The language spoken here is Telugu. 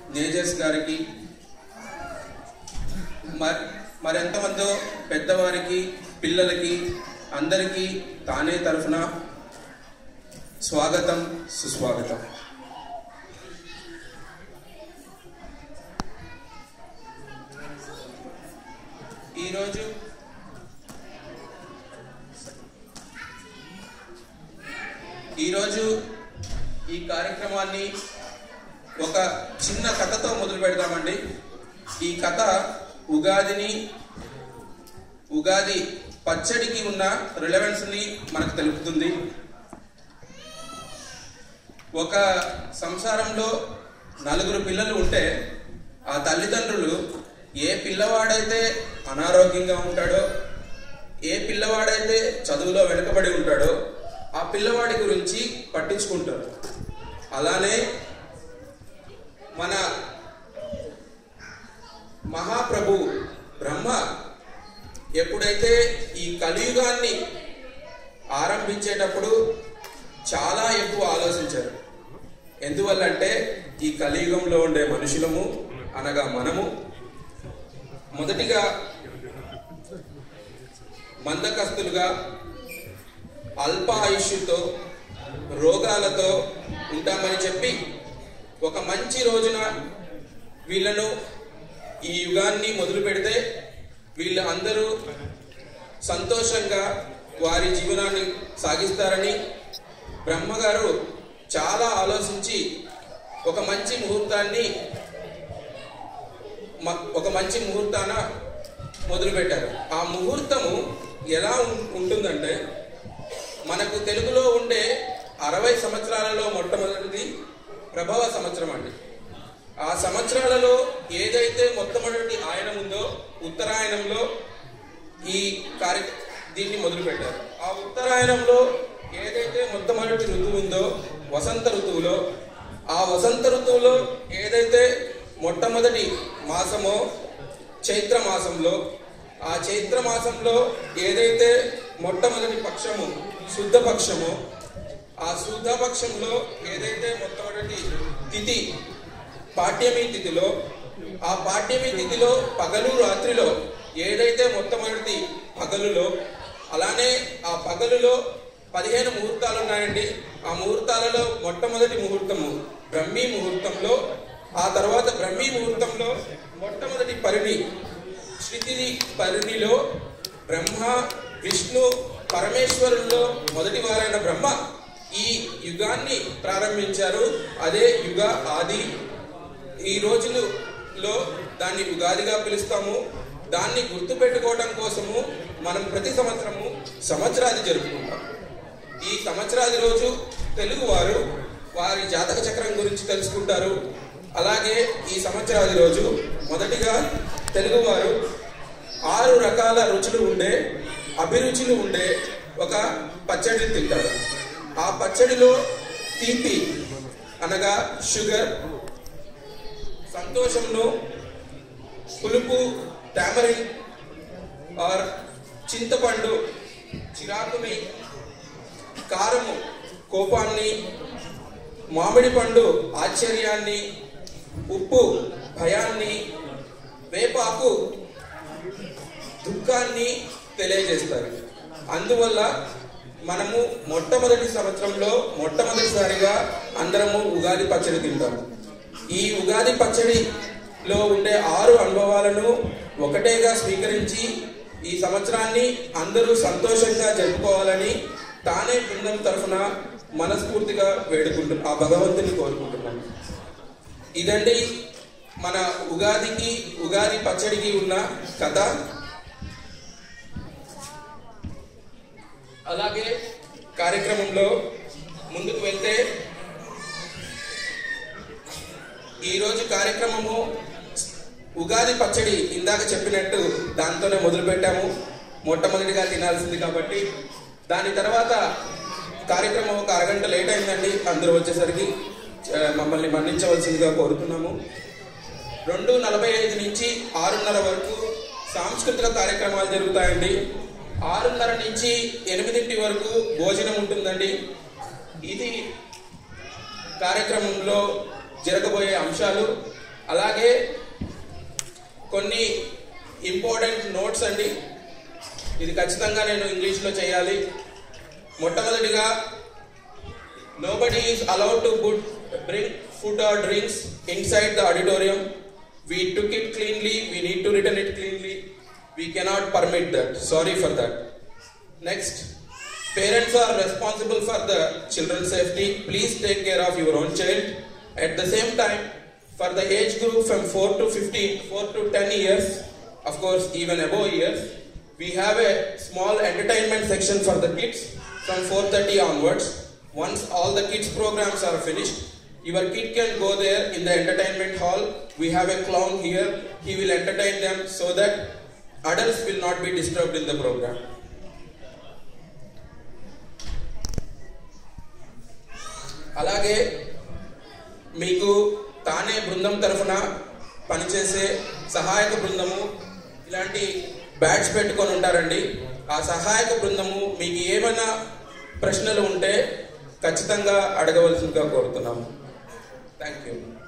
జేజెస్ గారికి మరి మరెంతమందో పెద్దవారికి పిల్లలకి అందరికీ తానే తరఫున స్వాగతం సుస్వాగతం ఈరోజు ఈరోజు ఈ కార్యక్రమాన్ని ఒక చిన్న కథతో మొదలు పెడదామండి ఈ కథ ఉగాదిని ఉగాది పచ్చడికి ఉన్న రిలవెన్స్ని మనకు తెలుపుతుంది ఒక సంసారంలో నలుగురు పిల్లలు ఉంటే ఆ తల్లిదండ్రులు ఏ పిల్లవాడైతే అనారోగ్యంగా ఉంటాడో ఏ పిల్లవాడైతే చదువులో వెనుకబడి ఉంటాడో ఆ పిల్లవాడి గురించి పట్టించుకుంటారు అలానే మన మహాప్రభు బ్రహ్మ ఎప్పుడైతే ఈ కలియుగాన్ని ఆరంభించేటప్పుడు చాలా ఎక్కువ ఆలోచించారు ఎందువల్లంటే ఈ కలియుగంలో ఉండే మనుషులము అనగా మనము మొదటిగా మందకస్తులుగా అల్ప ఆయుష్యుతో రోగాలతో ఉంటామని చెప్పి ఒక మంచి రోజున వీళ్ళను ఈ యుగాన్ని మొదలు పెడితే వీళ్ళు అందరూ సంతోషంగా వారి జీవనాన్ని సాగిస్తారని బ్రహ్మగారు చాలా ఆలోచించి ఒక మంచి ముహూర్తాన్ని మ- ఒక మంచి ముహూర్తాన మొదలుపెట్టారు ఆ ముహూర్తము ఎలా ఉం- ఉంటుందంటే మనకు తెలుగులో ఉండే అరవై సంవత్సరాలలో మొట్టమొదటిది ప్రభవ సంవత్సరం అండి ఆ సంవత్సరాలలో ఏదైతే మొట్టమొదటి ఆయనం ఉందో ఉత్తరాయణంలో ఈ కార్య దీన్ని మొదలు పెట్టారు ఆ ఉత్తరాయణంలో ఏదైతే మొట్టమొదటి ఋతువు ఉందో వసంత ఋతువులో ఆ వసంత ఋతువులో ఏదైతే మొట్టమొదటి మాసమో చైత్ర మాసంలో ఆ చైత్ర మాసంలో ఏదైతే మొట్టమొదటి పక్షము శుద్ధ పక్షము ఆ శుద్ధ పక్షంలో ఏదైతే మొట్టమొదటి తిథి పాఠ్యమి తిథిలో ఆ పాఠ్యమి తిథిలో పగలు రాత్రిలో ఏదైతే మొట్టమొదటి పగలులో అలానే ఆ పగలులో పదిహేను ముహూర్తాలు ఉన్నాయండి ఆ ముహూర్తాలలో మొట్టమొదటి ముహూర్తము బ్రహ్మీ ముహూర్తంలో ఆ తర్వాత బ్రహ్మీ ముహూర్తంలో మొట్టమొదటి పరిణి శృతి పరిణిలో బ్రహ్మ విష్ణు పరమేశ్వరుల్లో మొదటి వారైన బ్రహ్మ ఈ యుగాన్ని ప్రారంభించారు అదే యుగ ఆది ఈ రోజులలో దాన్ని ఉగాదిగా పిలుస్తాము దాన్ని గుర్తుపెట్టుకోవడం కోసము మనం ప్రతి సంవత్సరము సంవత్సరాది జరుపుకుంటాం ఈ సంవత్సరాది రోజు తెలుగు వారు వారి జాతక చక్రం గురించి తెలుసుకుంటారు అలాగే ఈ సంవత్సరాది రోజు మొదటిగా తెలుగువారు ఆరు రకాల రుచులు ఉండే అభిరుచులు ఉండే ఒక పచ్చడిని తింటారు ఆ పచ్చడిలో తీపి అనగా షుగర్ సంతోషంలో పులుపు టామరిన్ ఆర్ చింతపండు చిరాకుని కారము కోపాన్ని మామిడి పండు ఆశ్చర్యాన్ని ఉప్పు భయాన్ని వేపాకు దుఃఖాన్ని తెలియజేస్తారు అందువల్ల మనము మొట్టమొదటి సంవత్సరంలో మొట్టమొదటిసారిగా అందరము ఉగాది పచ్చడి తింటాము ఈ ఉగాది పచ్చడిలో ఉండే ఆరు అనుభవాలను ఒకటేగా స్వీకరించి ఈ సంవత్సరాన్ని అందరూ సంతోషంగా జరుపుకోవాలని తానే బృందం తరఫున మనస్ఫూర్తిగా వేడుకుంటు ఆ భగవంతుని కోరుకుంటున్నాను ఇదండి మన ఉగాదికి ఉగాది పచ్చడికి ఉన్న కథ అలాగే కార్యక్రమంలో ముందుకు వెళ్తే ఈరోజు కార్యక్రమము ఉగాది పచ్చడి ఇందాక చెప్పినట్టు దాంతోనే మొదలు పెట్టాము మొట్టమొదటిగా తినాల్సింది కాబట్టి దాని తర్వాత కార్యక్రమం ఒక అరగంట లేట్ అయిందండి అందరూ వచ్చేసరికి ఆ, మమ్మల్ని మన్నించవలసిందిగా కోరుతున్నాము రెండు నలభై ఐదు నుంచి ఆరున్నర వరకు సాంస్కృతిక కార్యక్రమాలు జరుగుతాయండి ఆరున్నర నుంచి ఎనిమిదింటి వరకు భోజనం ఉంటుందండి ఇది కార్యక్రమంలో జరగబోయే అంశాలు అలాగే కొన్ని ఇంపార్టెంట్ నోట్స్ అండి ఇది ఖచ్చితంగా నేను ఇంగ్లీష్లో చేయాలి మొట్టమొదటిగా nobody is allowed to good bring food or drinks inside the auditorium we took it cleanly we need to return it cleanly we cannot permit that sorry for that next parents are responsible for the children safety please take care of your own child at the same time for the age group from 4 to 15, 4 to 10 years, of course, even above years, we have a small entertainment section for the kids from 4.30 onwards. Once all the kids programs are finished, your kid can go there in the entertainment hall. We have a clown here. He will entertain them so that adults will not be disturbed in the program. అలాగే మీకు తానే బృందం తరఫున పనిచేసే సహాయక బృందము ఇలాంటి బ్యాడ్స్ పెట్టుకొని ఉంటారండి ఆ సహాయక బృందము మీకు ఏమైనా ప్రశ్నలు ఉంటే ఖచ్చితంగా అడగవలసిందిగా కోరుతున్నాము థ్యాంక్ యూ